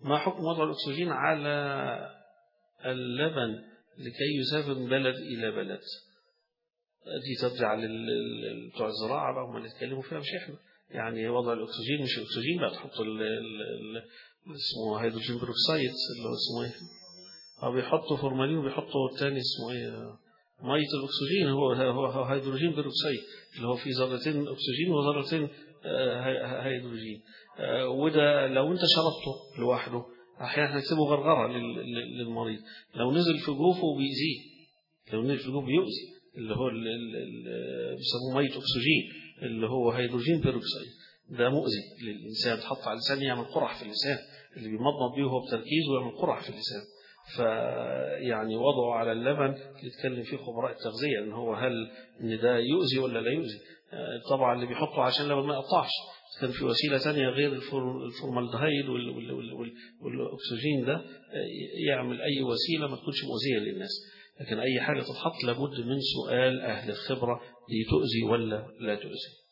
ما حكم وضع الأكسجين على اللبن لكي يسافر من بلد إلى بلد دي ترجع بتوع الزراعة بقى هم اللي يتكلموا فيها مش احنا يعني وضع الأكسجين مش الأكسجين بقى تحط ال ال اسمه هيدروجين بروكسايد اللي هو اسمه ايه أو بيحطوا فورمالين وبيحطوا الثاني اسمه ايه مية الأكسجين هو هو هيدروجين بروكسيد اللي هو فيه ذرتين أكسجين وذرتين هيدروجين وده لو أنت شربته لوحده أحيانا هنكتبه غرغرة للمريض لو نزل في جوفه بيأذيه لو نزل في جوفه بيؤذي اللي هو بيسموه مية أكسجين اللي هو هيدروجين بيروكسيد ده مؤذي للإنسان تحط على اللسان يعمل قرح في اللسان اللي بيمضمض بيه هو بتركيز ويعمل قرح في اللسان فيعني وضعه على اللبن يتكلم فيه خبراء التغذية ان هو هل ان ده يؤذي ولا لا يؤذي طبعا اللي بيحطه عشان اللبن ما يقطعش كان في وسيلة ثانية غير الفورمالدهيد والأكسجين ده يعمل أي وسيلة ما تكونش مؤذية للناس لكن أي حاجة تتحط لابد من سؤال أهل الخبرة دي تؤذي ولا لا تؤذي